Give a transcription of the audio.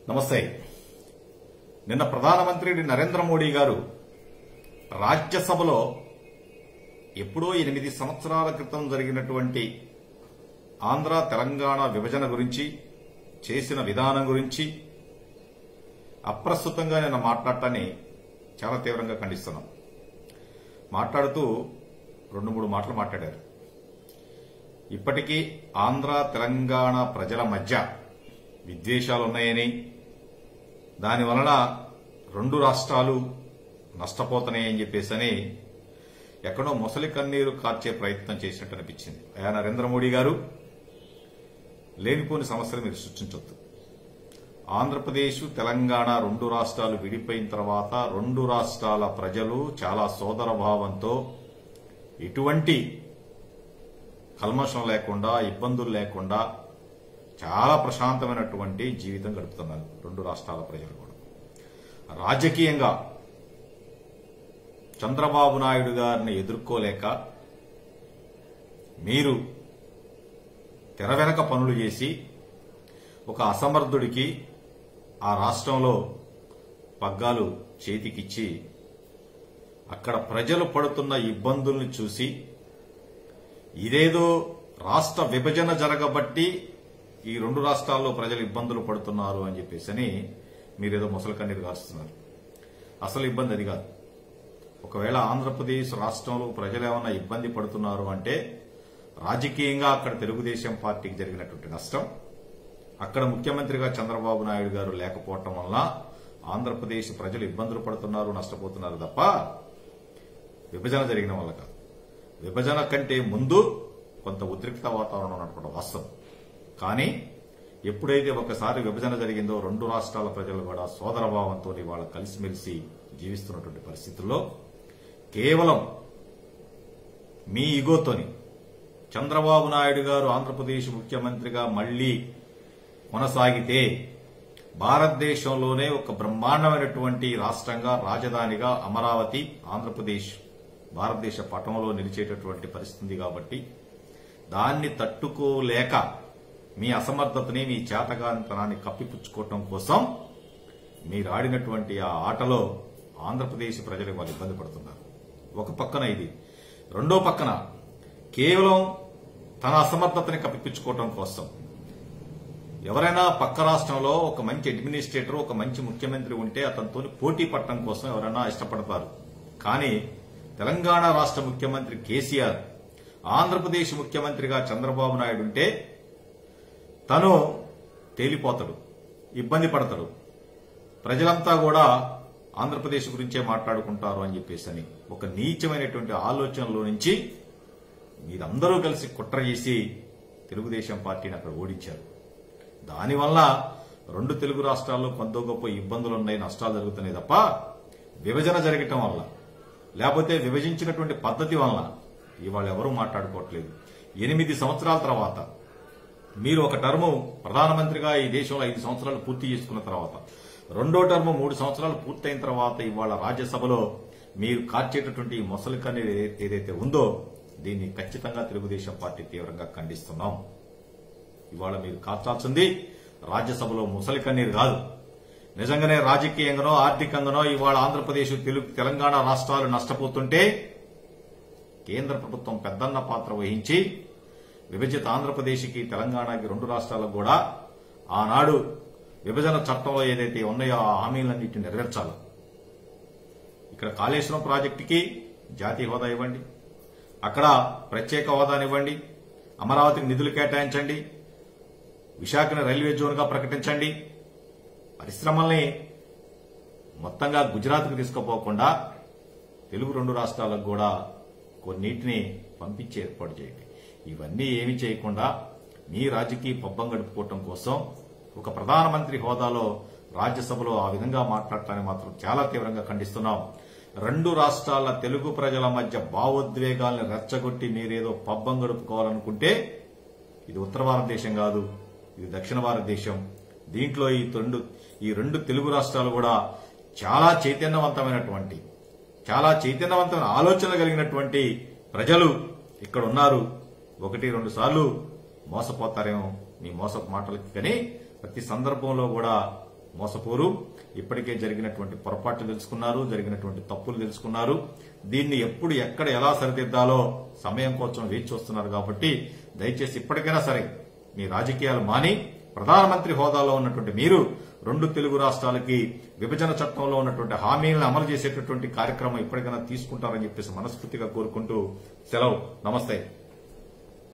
నమస్తే నిన్న ప్రధానమంత్రి నరేంద్ర మోడీ గారు రాజ్యసభలో ఎప్పుడో ఎనిమిది సంవత్సరాల క్రితం జరిగినటువంటి ఆంధ్ర తెలంగాణ విభజన గురించి చేసిన విధానం గురించి అప్రస్తుతంగా నిన్న మాట్లాడటాన్ని చాలా తీవ్రంగా ఖండిస్తున్నాం మాట్లాడుతూ రెండు మూడు మాటలు మాట్లాడారు ఇప్పటికీ ఆంధ్ర తెలంగాణ ప్రజల మధ్య విద్వేషాలు ఉన్నాయని దాని వలన రెండు రాష్ట్రాలు నష్టపోతున్నాయని చెప్పేసని ఎక్కడో ముసలి కన్నీరు కార్చే ప్రయత్నం చేసినట్టు అనిపించింది అయా నరేంద్ర మోడీ గారు లేనిపోని సమస్యలు మీరు సృష్టించొద్దు ఆంధ్రప్రదేశ్ తెలంగాణ రెండు రాష్ట్రాలు విడిపోయిన తర్వాత రెండు రాష్ట్రాల ప్రజలు చాలా సోదర భావంతో ఎటువంటి కల్మషం లేకుండా ఇబ్బందులు లేకుండా చాలా ప్రశాంతమైనటువంటి జీవితం గడుపుతున్నారు రెండు రాష్ట్రాల ప్రజలు కూడా రాజకీయంగా చంద్రబాబు నాయుడు గారిని ఎదుర్కోలేక మీరు తెర వెనక పనులు చేసి ఒక అసమర్థుడికి ఆ రాష్ట్రంలో పగ్గాలు చేతికిచ్చి అక్కడ ప్రజలు పడుతున్న ఇబ్బందుల్ని చూసి ఇదేదో రాష్ట్ర విభజన జరగబట్టి ఈ రెండు రాష్ట్రాల్లో ప్రజలు ఇబ్బందులు పడుతున్నారు అని చెప్పేసి మీరేదో ముసలి కన్నీరు కాస్తున్నారు అసలు ఇబ్బంది అది కాదు ఒకవేళ ఆంధ్రప్రదేశ్ రాష్ట్రంలో ప్రజలు ఏమన్నా ఇబ్బంది పడుతున్నారు అంటే రాజకీయంగా అక్కడ తెలుగుదేశం పార్టీకి జరిగినటువంటి నష్టం అక్కడ ముఖ్యమంత్రిగా చంద్రబాబు నాయుడు గారు లేకపోవటం వల్ల ఆంధ్రప్రదేశ్ ప్రజలు ఇబ్బందులు పడుతున్నారు నష్టపోతున్నారు తప్ప విభజన జరిగిన వల్ల కాదు విభజన కంటే ముందు కొంత ఉద్రిక్త వాతావరణం ఉన్నటువంటి వాస్తవం కానీ ఎప్పుడైతే ఒకసారి విభజన జరిగిందో రెండు రాష్ట్రాల ప్రజలు కూడా సోదరభావంతో వాళ్ళ కలిసిమెలిసి జీవిస్తున్నటువంటి పరిస్థితుల్లో కేవలం మీ ఇగోతోని చంద్రబాబు నాయుడు గారు ఆంధ్రప్రదేశ్ ముఖ్యమంత్రిగా మళ్లీ కొనసాగితే భారతదేశంలోనే ఒక బ్రహ్మాండమైనటువంటి రాష్ట్రంగా రాజధానిగా అమరావతి ఆంధ్రప్రదేశ్ భారతదేశ పటంలో నిలిచేటటువంటి పరిస్థితి కాబట్టి దాన్ని తట్టుకోలేక మీ అసమర్థతని మీ చేతగానితనాన్ని కప్పిపుచ్చుకోవటం కోసం మీరు ఆడినటువంటి ఆ ఆటలో ఆంధ్రప్రదేశ్ ప్రజలు వాళ్ళు ఇబ్బంది పడుతున్నారు ఒక పక్కన ఇది రెండో పక్కన కేవలం తన అసమర్థతని కప్పిపుచ్చుకోవటం కోసం ఎవరైనా పక్క రాష్ట్రంలో ఒక మంచి అడ్మినిస్ట్రేటర్ ఒక మంచి ముఖ్యమంత్రి ఉంటే అతనితో పోటీ పట్టడం కోసం ఎవరైనా ఇష్టపడతారు కానీ తెలంగాణ రాష్ట్ర ముఖ్యమంత్రి కేసీఆర్ ఆంధ్రప్రదేశ్ ముఖ్యమంత్రిగా చంద్రబాబు నాయుడు ఉంటే తను తేలిపోతాడు ఇబ్బంది పడతాడు ప్రజలంతా కూడా ఆంధ్రప్రదేశ్ గురించే మాట్లాడుకుంటారు అని చెప్పేసి అని ఒక నీచమైనటువంటి ఆలోచనలో నుంచి మీరందరూ కలిసి కుట్ర చేసి తెలుగుదేశం పార్టీని అక్కడ ఓడించారు దానివల్ల రెండు తెలుగు రాష్ట్రాల్లో కొంత గొప్ప ఇబ్బందులు ఉన్నాయి నష్టాలు జరుగుతున్నాయి తప్ప విభజన జరగటం వల్ల లేకపోతే విభజించినటువంటి పద్ధతి వలన ఇవాళ ఎవరూ మాట్లాడుకోవట్లేదు ఎనిమిది సంవత్సరాల తర్వాత మీరు ఒక టర్ము ప్రధానమంత్రిగా ఈ దేశంలో ఐదు సంవత్సరాలు పూర్తి చేసుకున్న తర్వాత రెండో టర్ము మూడు సంవత్సరాలు పూర్తయిన తర్వాత ఇవాళ రాజ్యసభలో మీరు కార్చేటటువంటి ఈ మొసలి కన్నీరు ఏదై- ఏదైతే ఉందో దీన్ని ఖచ్చితంగా తెలుగుదేశం పార్టీ తీవ్రంగా ఖండిస్తున్నాం ఇవాళ మీరు కార్చాల్సింది రాజ్యసభలో ముసలి కన్నీరు కాదు నిజంగానే రాజకీయంగానో ఆర్థికంగానో ఇవాళ ఆంధ్రప్రదేశ్ తెలుగు తెలంగాణ రాష్ట్రాలు నష్టపోతుంటే కేంద్ర ప్రభుత్వం పెద్దన్న పాత్ర వహించి విభజిత ఆంధ్రప్రదేశ్కి తెలంగాణకి రెండు రాష్ట్రాలకు కూడా ఆనాడు విభజన చట్టంలో ఏదైతే ఉన్నాయో ఆ హామీలన్నింటినీ నెరవేర్చాలి ఇక్కడ కాళేశ్వరం ప్రాజెక్టుకి జాతీయ హోదా ఇవ్వండి అక్కడ ప్రత్యేక హోదానివ్వండి అమరావతికి నిధులు కేటాయించండి విశాఖను రైల్వే జోన్గా ప్రకటించండి పరిశ్రమల్ని మొత్తంగా గుజరాత్కు తీసుకుపోకుండా తెలుగు రెండు రాష్ట్రాలకు కూడా కొన్నిటిని పంపించి ఏర్పాటు చేయండి ఇవన్నీ ఏమి చేయకుండా మీ రాజకీయ పబ్బం గడుపుకోవటం కోసం ఒక ప్రధానమంత్రి హోదాలో రాజ్యసభలో ఆ విధంగా మాట్లాడటాన్ని మాత్రం చాలా తీవ్రంగా ఖండిస్తున్నాం రెండు రాష్ట్రాల తెలుగు ప్రజల మధ్య భావోద్వేగాల్ని రెచ్చగొట్టి మీరేదో పబ్బం గడుపుకోవాలనుకుంటే ఇది ఉత్తర భారతదేశం కాదు ఇది దక్షిణ భారతదేశం దీంట్లో ఈ రెండు ఈ రెండు తెలుగు రాష్ట్రాలు కూడా చాలా చైతన్యవంతమైనటువంటి చాలా చైతన్యవంతమైన ఆలోచన కలిగినటువంటి ప్రజలు ఇక్కడ ఉన్నారు ఒకటి రెండు సార్లు మోసపోతారేమో మీ మోసపు మాటలకి కానీ ప్రతి సందర్భంలో కూడా మోసపోరు ఇప్పటికే జరిగినటువంటి పొరపాట్లు తెలుసుకున్నారు జరిగినటువంటి తప్పులు తెలుసుకున్నారు దీన్ని ఎప్పుడు ఎక్కడ ఎలా సరిదిద్దాలో సమయం కోసం వేచి చూస్తున్నారు కాబట్టి దయచేసి ఇప్పటికైనా సరే మీ రాజకీయాలు మాని ప్రధానమంత్రి హోదాలో ఉన్నటువంటి మీరు రెండు తెలుగు రాష్ట్రాలకి విభజన చట్టంలో ఉన్నటువంటి హామీలను అమలు చేసేటటువంటి కార్యక్రమం ఇప్పటికైనా తీసుకుంటారని చెప్పేసి మనస్ఫూర్తిగా కోరుకుంటూ సెలవు నమస్తే